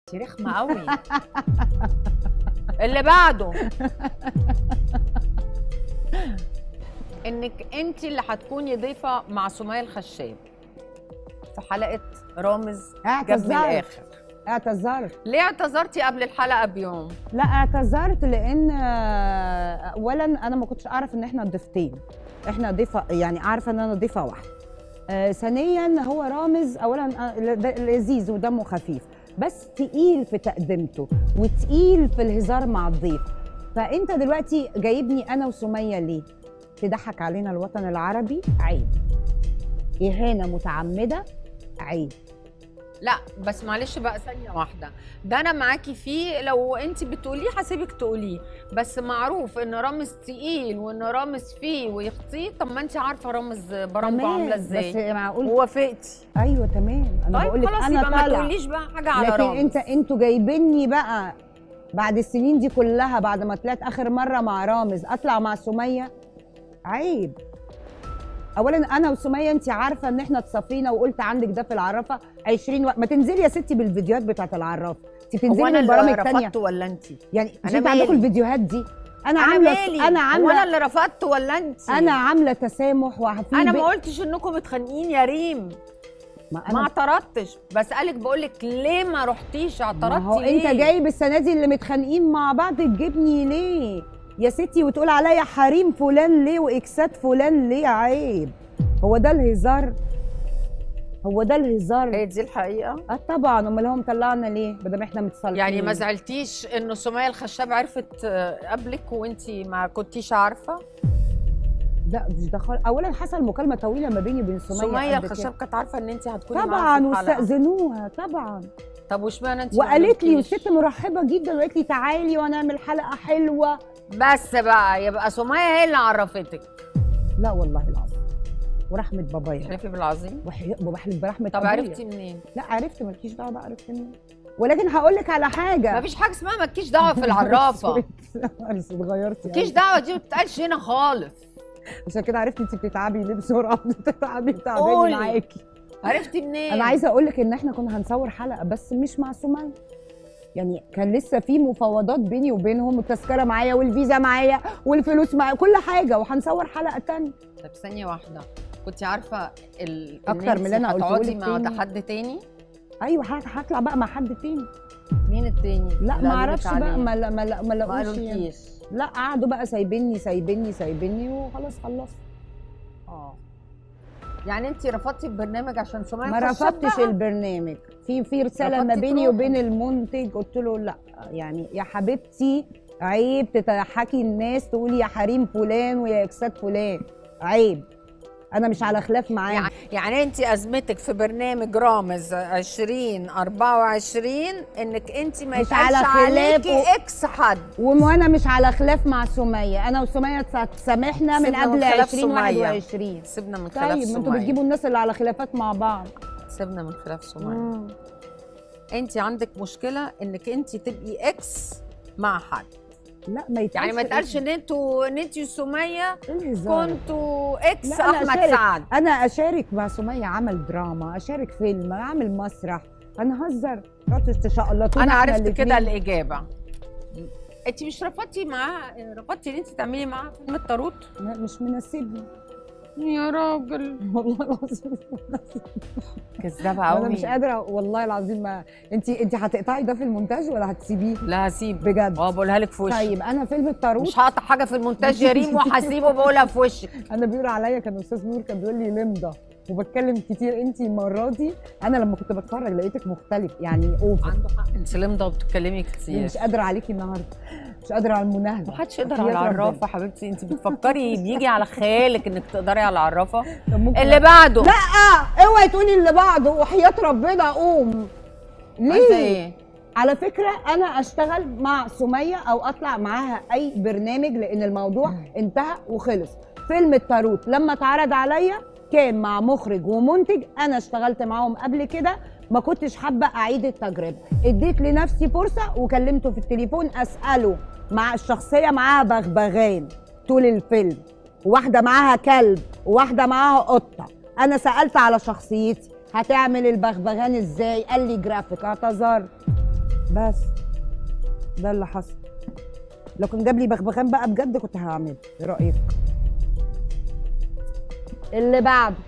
انت رخمه قوي اللي بعده انك انت اللي هتكوني ضيفه مع سمية الخشاب في حلقه رامز جاب من اعتذرت الاخر اعتذرت ليه اعتذرتي قبل الحلقه بيوم لا اعتذرت لان آه، اولا انا ما كنتش اعرف ان احنا ضيفتين احنا ضيفه يعني عارفه ان انا ضيفه واحده آه، ثانيا هو رامز اولا آه، ل- لذيذ ودمه خفيف بس تقيل في تقدمته وتقيل في الهزار مع الضيف فانت دلوقتي جايبني انا وسميه ليه تضحك علينا الوطن العربي عيب اهانه متعمده عيب لا بس معلش بقى ثانيه واحده ده انا معاكي فيه لو انت بتقوليه هسيبك تقوليه بس معروف ان رامز تقيل وان رامز فيه ويخطيه طب ما انت عارفه رامز برامجه تمام، عامله بس ازاي معقول ووافقتي ايوه تمام انا طيب بقول لك خلاص انا يبقى ما طالع تقوليش بقى حاجه على لكن رامز انت انتوا جايبيني بقى بعد السنين دي كلها بعد ما طلعت اخر مره مع رامز اطلع مع سميه عيب اولا انا وسميه انت عارفه ان احنا اتصفينا وقلت عندك ده في العرافه 20 و... ما تنزلي يا ستي بالفيديوهات بتاعت العرافه انت هو بتنزلي انا من اللي برامج تانية رفضت ولا انت يعني مش أنا انت عندكم مالي؟ الفيديوهات دي انا انا عامله مالي انا هو انا عامله اللي رفضت ولا انت انا عامله تسامح وفي انا ب- ما قلتش انكم متخانقين يا ريم ما ما انا اعترضتش بسالك بقول لك ليه ما رحتيش ما اعترضتي هو ليه انت جايب السنه دي اللي متخانقين مع بعض تجيبني ليه يا ستي وتقول عليا حريم فلان ليه واكسات فلان ليه عيب هو ده الهزار هو ده الهزار هي دي الحقيقه اه طبعا امال هو مطلعنا ليه ما دام احنا متصالحين يعني ما زعلتيش انه سمية الخشاب عرفت آه، قبلك وانت ما كنتيش عارفه لا مش ده خالص اولا حصل مكالمه طويله ما بيني وبين سميه سمية قبل الخشاب كده. كانت عارفه ان انت هتكوني طبعا معاها في الحلقة. واستاذنوها طبعا طب واشمعنى انت ما وقالت لي قلتيش؟ والست مرحبه جدا وقالت لي تعالي وهنعمل حلقه حلوه بس بقى يبقى سمية هي اللي عرفتك لا والله العظيم ورحمه بابايا تحلفي بالعظيم وحي- وبحلف برحمه طب أبويا. عرفتي منين لا عرفت مالكيش دعوه بقى عرفت منين ولكن هقول لك على حاجه ما فيش حاجه اسمها مالكيش دعوه في العرافه بس اتغيرتي مالكيش دعوه دي ما بتتقالش هنا خالص عشان كده عرفت انت بتتعبي ليه بسرعه بتتعبي تعباني قولي. معاكي عرفتي منين انا عايزه اقول لك ان احنا كنا هنصور حلقه بس مش مع سمية يعني كان لسه في مفاوضات بيني وبينهم والتذكره معايا والفيزا معايا والفلوس معايا كل حاجه وهنصور حلقه تانية طب ثانيه واحده كنت عارفه ال... أكتر إن من اللي أنت أنا قلته هتقعدي لك مع تاني. حد تاني ايوه هط- هطلع بقى مع حد تاني مين التاني لا اللي ما قالوا اعرفش لك بقى عليه؟ ما لا ما لا ما ما لاقوش يعني. قالولكيش لا قعدوا بقى سايبيني سايبيني سايبيني وخلاص خلصت اه يعني انت رفضتي البرنامج عشان سمية ما الخشاب رفضتش بقى؟ البرنامج في في رساله ما رفضتي بيني تروحي. وبين المنتج قلت له لا يعني يا حبيبتي عيب تضحكي الناس تقولي يا حريم فلان ويا اكسات فلان عيب انا مش على خلاف معاه يعني, يعني انت ازمتك في برنامج رامز 2024 انك انت ما مش يتقالش على خلاف عليكي و- اكس حد وانا مش على خلاف مع سميه انا وسميه تسامحنا من سيبنا من قبل خلاف سمية. 2021 سيبنا من خلاف طيب ما انتوا سمية بتجيبوا الناس اللي على خلافات مع بعض سيبنا من خلاف سمية مم. انت عندك مشكله انك انت تبقي اكس مع حد لا ما يتقالش يعني ما يتقالش ان انتوا ان انت وسميه إيه الهزار؟ كنتوا اكس لا، أنا احمد أشارك. سعد انا اشارك مع سميه عمل دراما اشارك فيلم اعمل مسرح هنهزر رحتوا تشقلطونا انا إحنا عرفت كده الاتنين. الاجابه انت مش رفضتي معاه رفضتي ان انت تعملي معاه فيلم الطاروت ما- مش مناسبني يا راجل والله العظيم كذابه انا قوي مش قادره والله العظيم ما انت انت هتقطعي ده في المونتاج ولا هتسيبيه لا هسيب بجد اه بقولها لك في وشك طيب انا فيلم الطاروت مش هقطع حاجه في المونتاج يا ريم وهسيبه بقولها في وشك انا بيقول عليا كان استاذ نور كان بيقول لي لمضه وبتكلم كتير انت المره دي انا لما كنت بتفرج لقيتك مختلف يعني اوفر عنده حق انت لمضه وبتتكلمي كتير مش قادره عليكي النهارده مش قادره على المناهده محدش يقدر وحياة على ربنا. العرافه حبيبتي انت بتفكري بيجي على خيالك انك تقدري على العرافه طب ممكن اللي بعده لا اوعي تقولي اللي بعده وحياه ربنا قوم عايزه ليه ايه على فكره انا اشتغل مع سميه او اطلع معاها اي برنامج لان الموضوع انتهى وخلص فيلم التاروت لما اتعرض عليا كان مع مخرج ومنتج انا اشتغلت معاهم قبل كده ما كنتش حابه اعيد التجربه اديت لنفسي فرصه وكلمته في التليفون اساله مع الشخصيه معاها بغبغان طول الفيلم واحده معاها كلب وواحده معاها قطه انا سالت على شخصيتي هتعمل البغبغان ازاي قال لي جرافيك اعتذرت بس ده اللي حصل لو كان جاب لي بغبغان بقى بجد كنت هعمله ايه رايك اللي بعده